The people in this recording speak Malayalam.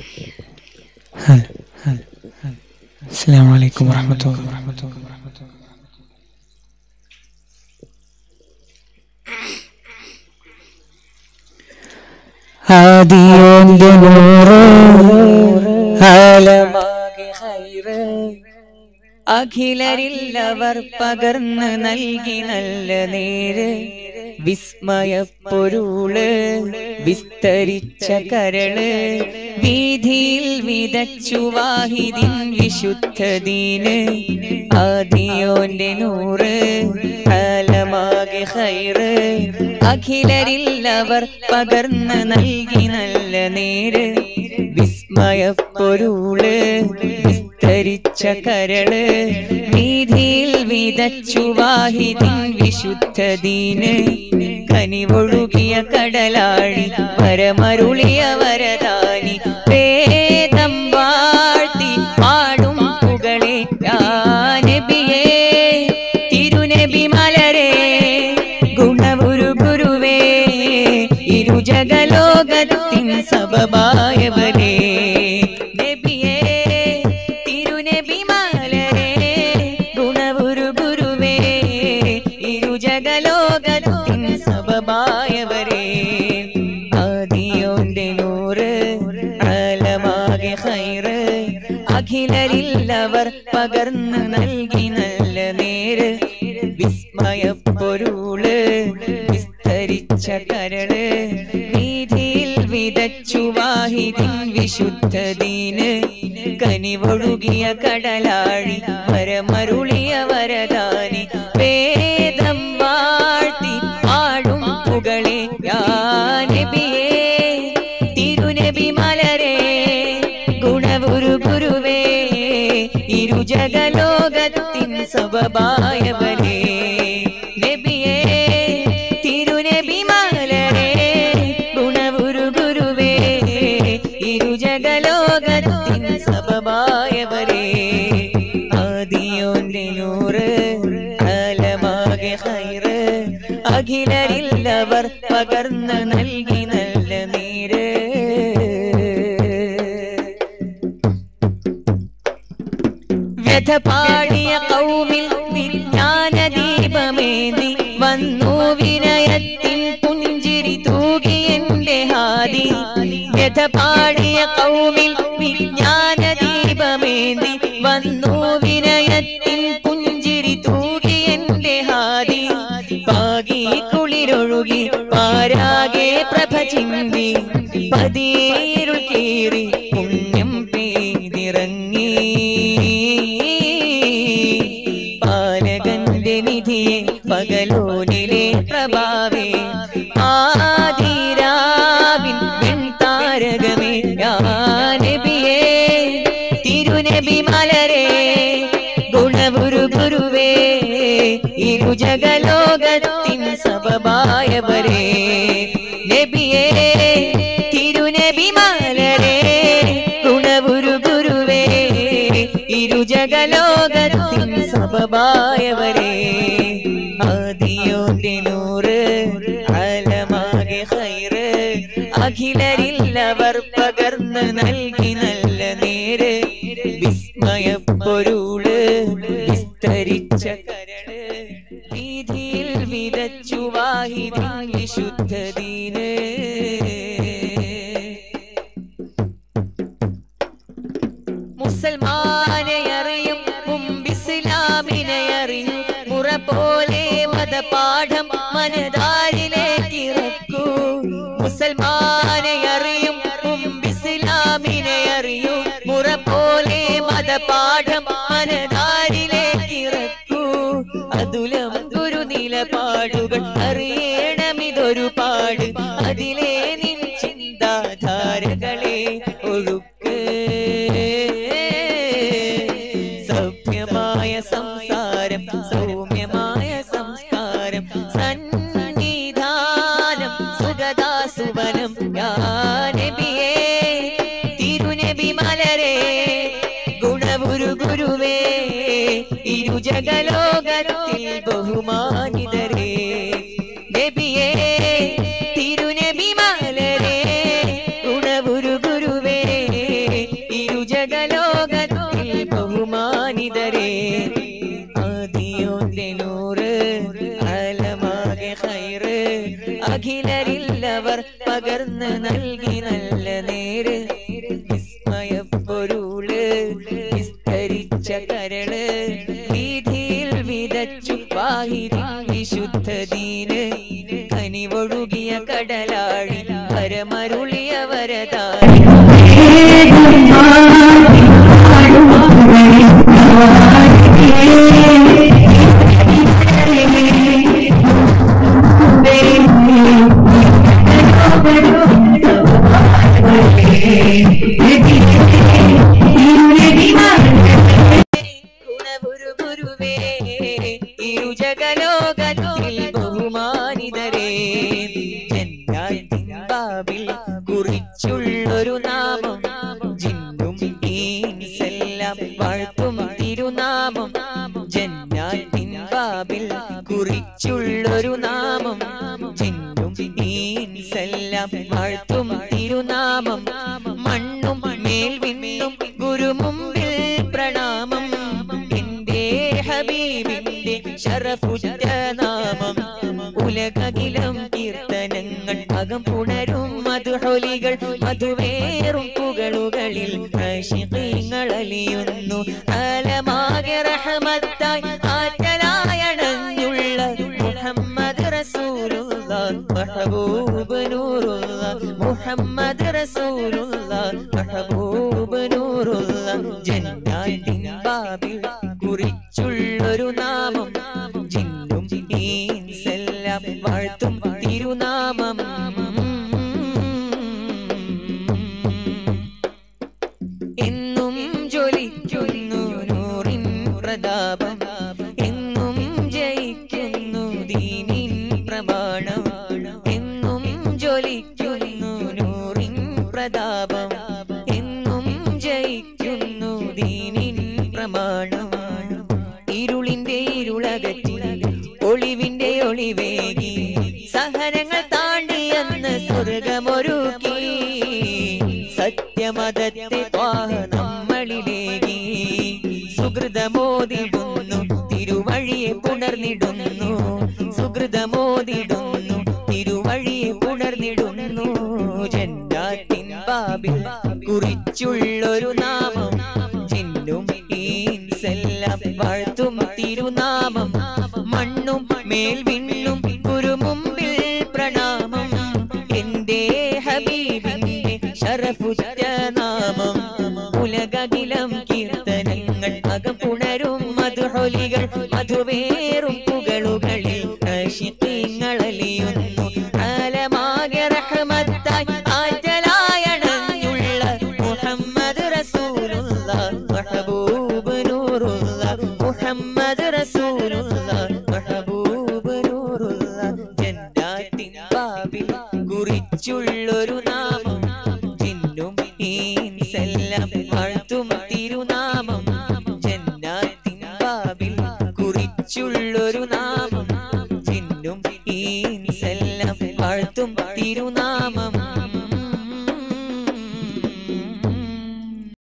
هلا هلا السلام عليكم ورحمة الله ആദിയോന്റെ നൂറ് ആലമാകെ ഹൈറ് അഖിലരില്ലവർ പകർന്ന് നൽകി നല്ല നേര് വിസ്മയപ്പൊരുള് വിസ്തരിച്ച കരള് വീതിയിൽ വിതച്ചു വാഹിദിൻ വിശുദ്ധദീന് ആദിയോന്റെ നൂറ് ആലമാകെ ഹൈറ് അഖിലരില്ലവർ പകർന്ന് നൽകി നല്ല നേര് വിസ്മയപ്പൊരുള് വിസ്തരിച്ച കരള് വീതിയിൽ വിതച്ചു വാഹിദിൻ വിശുദ്ധദീന് കനിവൊഴുകിയ കടലാഴി വരമരുളിയ വരദാനി വേദം വാഴ്ത്തി പാടും പുകളെ നബിയേ തിരുനബി മലരേ ഗുണവുരു ഗുരുവേ ഇരുജഗലോകത്തിൻ സബബായവരേ നബിയേ തിരുനബി മലരേ ഗുണവുരു ഗുരുവേ ഇരുജഗലോകത്തിൻ സബബായവരേ ആദിയോന്റെ നൂറ് ആലമാകെ ഹൈറ് അഖിലരില്ലവർ പകർന്ന് നൽകി നല്ല നേര് വിസ്മയപ്പൊരുള് വിസ്തരിച്ച കരള് വീതിയിൽ വിതച്ചു വാഹിദിൻ വിശുദ്ധദീന് കനിവൊഴുകിയ കടലാഴി വരമരുളിയ വരദാനി വേദം വാഴ്ത്തി പാടും പുകളെ നബിയേ തിരുനബി മലരേ ഗുണവുരു ഗുരുവേ ഇരുജഗലോകത്തിൻ സബബായവരേ നബിയേ തിരുനബി മലരേ ഗുണവുരു ഗുരുവേ ഇരുജഗലോകത്തിൻ സബബായവരേ ആദിയോന്റെ നൂറ് കാലമാകെ ഹൈറ് അഖിലരില്ലവർ പകർന്ന് നൽകി നല്ല നീര് വ്യഥ പാടിയ കൗമിൽ വിജ്ഞാന ദീപമേന്തി വന്നു വിനയത്തിൻ പുഞ്ചിരി തൂകി എന്റെ ഹാദി വ്യഥ പാടിയ കൗമിൽ വിജ്ഞാന ദീപമേന്തി വന്നു വിനയത്തിൻ പുഞ്ചിരി തൂകി എന്റെ ഹാദി പാകി കുളിരൊഴുകി പാരാകെ പ്രഭ ചിന്തി പതിയേരുൾ കീറി പുണ്യം പെയ്തിറങ്ങി പാലകന്റെ നിധിയെ പകലോനിലെ പ്രഭാവേ ആദിരാവിൻ വെൺതാരകമേ നബിയേ തിരുനബി മലരേ ഗുണവുരു ഗുരുവേ ഇരുജഗലോകത്തിൻ സബബായവരേ നബിയേ തിരുനബി മലരേ ഗുണവുരു ഗുരുവേ ഇരുജഗലോകത്തിൻ സബബായവരേ ആദിയോന്റെ നൂറ് ആലമാകെ ഹൈറ് അഖിലരില്ലവർ പകർന്ന് നൽകി നല്ല നേര് വിസ്മയപ്പൊരുള് വിസ്തരിച്ച കരള് വീതിയിൽ വിതച്ചു വാഹിദിൻ വിശുദ്ധദീന് മുസൽമാനെ അറിയും മുമ്പിസ്ലാമിനെ അറിഞ്ഞു മുറ പോലെ മതപാഠം മനതാരിലേക്ക് ഇറക്കൂ മുസൽമാനെ അറിയും മുമ്പിസ്ലാമിനെ അറിയൂ മുറ പോലെ മതപാഠം മനതാരിലേക്ക് ഇറക്കൂ അതുലം ഗുരു നിലപാടുകൾ അറിയണമിതൊരു പാട് അതിലെ നിൻ ചിന്താധാരകളെ ഒഴുക്ക് സഭ്യമായ സംസാരം സൗമ്യമായ സംസ്കാരം സന്നിധാനം സുഗതാസുവനം നബിയേ തിരുനബി മലരേ ഗുണവുരു ഗുരുവേ ഇരുജഗലോകത്തിൽ ബഹുമാനിതരേ നബിയേ തിരുനബി മലരേ ഗുണവുരു ഗുരുവേ നൽകി നല്ല നേര് വിസ്മയപ്പൊരുള് വിസ്തരിച്ച കരള് വീതിയിൽ വിതച്ചു വാഹിരി വിശുദ്ധദീന് കനിവൊഴുകിയ കടലാഴി പരമരുളിയ വരദാനി ഗുണഗുരു ഗുരുവേ ഇരുജഗലോകത്തിൽ ബഹുമാനിതരേ ജന്നാത്തിൻ കുറിച്ചുള്ളൊരു നാമം ജിന്നും ഈൻസെല്ലാം വാഴ്ത്തും തിരുനാമം ജന്നാത്തിൻ ബാബിൽ കുറിച്ചുള്ളൊരു നാമം ജിന്നും ഈൻസെല്ലാം വാഴ്ത്തും തിരുനാമം മണ്ണും മേൽ വിണ്ണും ഗുരുമുമ്പിൽ പ്രണാമം എന്റെ ഹബീബിന്റെ ശരഫുറ്റ നാമം ഉലകകിലം കീർത്തനങ്ങൾ അകം പുണരും മധുഹൊലികൾ മധുവേറും പുകളുകളിൽ പ്രശിങ്ങൾ അലിയുന്നു ആലമാകെ റഹമത്തായി ആറ്റലായണഞ്ഞുള്ള മുഹമ്മദ് റസൂലുള്ള മഹബൂബ് നൂറുള്ള മുഹമ്മദ് റസൂലുള്ള മഹബൂബ് നൂറുള്ള ജന്നാത്തിൻ ബാബിൽ കുറിച്ചുള്ളൊരു നാമം ജിന്നും ഈൻസെല്ലാം വാഴ്ത്തും തിരുനാമം എന്നും ജ്വലിക്കുന്നു നൂറിൻ പ്രതാപം എന്നും ജയിക്കുന്നു ദീനിൻ പ്രമാണം എന്നും ജ്വലിക്കുന്നു നൂറിൻ പ്രതാപം എന്നും ജയിക്കുന്നു ദീനിൻ പ്രമാണം ഇരുളിന്റെ ഇരുളകറ്റി ഒളിവിന്റെ ഒളിവേകി സഹനങ്ങൾ താണ്ടി അന്ന് സ്വർഗമൊരുക്കി സത്യമതത്തെ ത്വാഹ നമ്മളിലേകി സുഹൃതമോദിടുന്നു തിരുവഴിയെ പുണർന്നിടുന്നു സുഹൃതമോദിടുന്നു തിരുവഴിയെ പുണർന്നിടുന്നു ജന്നാത്തിൻ ബാബിൽ കുറിച്ചുള്ളൊരു നാമം ജിന്നും ഈൻസെല്ലാം വാഴ്ത്തും തിരുനാമം മണ്ണും മേൽ വിണ്ണും ഗുരുമുമ്പിൽ പ്രണാമം എന്റെ ഹബീബിന്റെ ശരഫുറ്റ നാമം ഉലകകിലം കീർത്തനങ്ങൾ അകം പുണരും മധുഹൊലികൾ മധുവേ